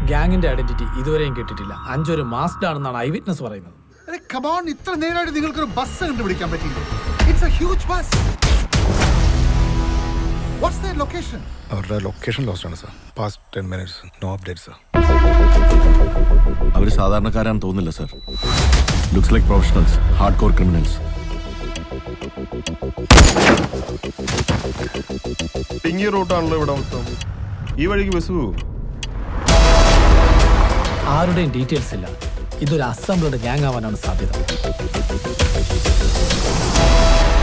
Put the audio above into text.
ഗ്യാങ്ങിന്റെ identity ഇതുവരെയും കിട്ടിയിട്ടില്ല അഞ്ചൊരു മാസ്ഡ് ആണെന്നാണ് ഐ വിറ്റ്നസ് പറയുന്നത് കമോൺ ഇത്ര നേരമായിട്ട് നിങ്ങൾക്കൊരു ബസ് കണ്ടുപിടിക്കാൻ പറ്റിയില്ലേ it's a huge bus what's the location അവരുടെ ലൊക്കേഷൻ ലോസ്റ്റ് ആണ് sir past ten minutes no update sir അവർ സാധാരണക്കാരാണെന്ന് തോന്നുന്നില്ല sir looks like professionals hard core criminals പിങ്ങി റൂട്ടാണല്ലോ ഇവിടെ മൊത്തം ഈ വഴിക്ക് ബസ് പോവൂ ആരുടെയും ഡീറ്റെയിൽസ് ഇല്ല ഇതൊരു അസംബ്ലിയുടെ ഗ്യാങ് ആവാനാണ് സാധ്യത